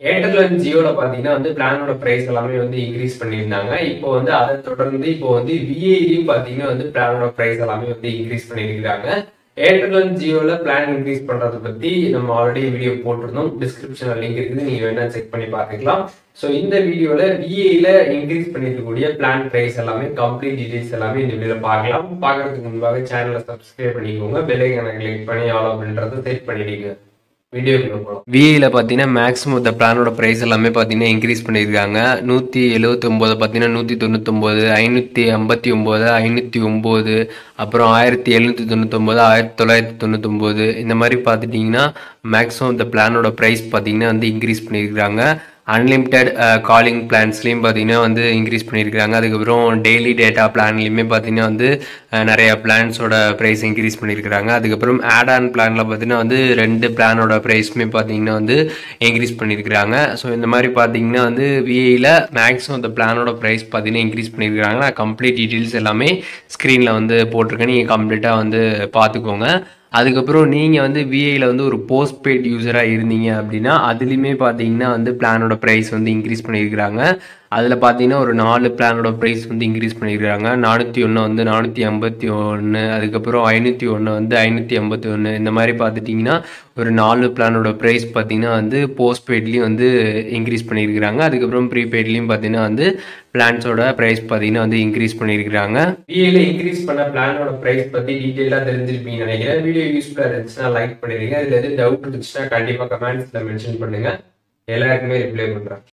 Airtel and ஜியோல பாத்தீங்கன்னா வந்து பிளானோட price எல்லாமே வந்து இன்க்ரீஸ் பண்ணியிருந்தாங்க இப்போ வந்து அதை தொடர்ந்து இப்போ வந்து விஐலையும் பாத்தீங்கன்னா வந்து பிளானோட பிரைஸ் எல்லாமே வந்து இன்க்ரீஸ் பண்ணியிருக்கிறாங்க ஏர்டெல் அண்ட் ஜியோல பிளான் இன்க்ரீஸ் பண்றதை பத்தி நம்ம ஆல்ரெடி வீடியோ போட்டிருந்தோம் டிஸ்கிரிப்ஷன்ல லிங்க் இருக்குது நீங்க வேணா செக் பண்ணி பார்த்துக்கலாம் ஸோ இந்த வீடியோல விஐல இன்க்ரீஸ் பண்ணிருக்கக்கூடிய பிளான் பிரைஸ் எல்லாமே கம்ப்ளீட் டீடைல்ஸ் எல்லாமே இந்த வீடியோல பார்க்கலாம் பார்க்கறதுக்கு முன்பாக சேனலை சப்ஸ்கிரைப் பண்ணிக்கோங்க பெல் ஐக்கனை கிளிக் பண்ணி ஆல் அப்படின்றத செட் பண்ணிடுங்க வீடியோக்குள்ள போகலாம் விஐல பார்த்தீங்கன்னா மேக்ஸிமம் இந்த பிளானோட ப்ரைஸ் எல்லாமே பார்த்தீங்கன்னா இன்க்ரீஸ் பண்ணியிருக்காங்க நூற்றி எழுபத்தி ஒம்பது பார்த்தீங்கன்னா நூற்றி தொண்ணூத்தொம்பது ஐநூற்றி ஐம்பத்தி ஒம்பது ஐநூற்றி ஒம்பது அப்புறம் ஆயிரத்தி எழுநூற்றி தொண்ணூத்தொம்பது ஆயிரத்தி தொள்ளாயிரத்தி தொண்ணூத்தொம்பது இந்த மாதிரி பார்த்துட்டிங்கன்னா மேக்ஸிமம் இந்த பிளானோட ப்ரைஸ் பார்த்தீங்கன்னா வந்து இன்க்ரீஸ் பண்ணியிருக்காங்க அன்லிமிட்டெட் காலிங் பிளான்ஸ்லையும் பார்த்தீங்கன்னா வந்து இன்க்ரீஸ் பண்ணியிருக்காங்க அதுக்கப்புறம் டெய்லி டேட்டா பிளான்லையுமே பார்த்தீங்கன்னா வந்து அஹ், நிறைய பிளான்ஸோட ப்ரைஸ் இன்க்ரீஸ் பண்ணியிருக்கிறாங்க அதுக்கப்புறம் ஆட் ஆன் பிளானில் பார்த்தீங்கன்னா வந்து ரெண்டு பிளானோட ப்ரைஸுமே பார்த்தீங்கன்னா வந்து இன்க்ரீஸ் பண்ணியிருக்கிறாங்க ஸோ இந்த மாதிரி பார்த்தீங்கன்னா வந்து விஐயில் மேக்ஸிமம் இந்த பிளானோட ப்ரைஸ் பார்த்தீங்கன்னா இன்க்ரீஸ் பண்ணியிருக்கிறாங்க நான் கம்ப்ளீட் டீட்டெயில்ஸ் எல்லாமே ஸ்க்ரீனில் வந்து போட்டிருக்கேன் நீங்கள் கம்ப்ளீட்டாக வந்து பார்த்துக்கோங்க அதுக்கப்புறம் நீங்கள் வந்து விஐயில் வந்து ஒரு போஸ்ட் பெய்ட் யூஸராக இருந்தீங்க அப்படின்னா அதுலேயுமே பார்த்தீங்கன்னா வந்து பிளானோட ப்ரைஸ் வந்து இன்க்ரீஸ் பண்ணியிருக்கிறாங்க அதில் பார்த்தீங்கன்னா ஒரு நாலு பிளானோட ப்ரைஸ் வந்து இன்க்ரீஸ் பண்ணியிருக்கிறாங்க நானூற்றி ஒன்று வந்து நானூற்றி ஐம்பத்தி ஒன்று அதுக்கப்புறம் ஐநூற்றி ஒன்று வந்து ஐநூற்றி ஐம்பத்தி ஒன்று இந்த மாதிரி பார்த்துட்டிங்கன்னா ஒரு நாலு பிளானோட ப்ரைஸ் பார்த்தீங்கன்னா வந்து போஸ்ட் பெய்ட்லேயும் வந்து இன்க்ரீஸ் பண்ணியிருக்கிறாங்க அதுக்கப்புறம் ப்ரீபெய்ட்லேயும் பார்த்தீங்கன்னா வந்து பிளான்ஸோட ப்ரைஸ் பார்த்தீங்கன்னா வந்து இன்க்ரீஸ் பண்ணியிருக்கிறாங்க விஏல இன்க்ரீஸ் பண்ண பிளானோட ப்ரைஸ் பற்றி டீட்டெயிலாக தெரிஞ்சிருப்பீங்கன்னு நினைக்கிறேன் வீடியோ யூஸ்ஃபுல்லாக இருந்துச்சுன்னா லைக் பண்ணிடுங்க அதில் எது டவுட் இருந்துச்சுன்னா கண்டிப்பாக கமெண்ட்ஸில் மென்ஷன் பண்ணுங்கள் எல்லாருக்குமே ரிப்ளை பண்ணுறேன்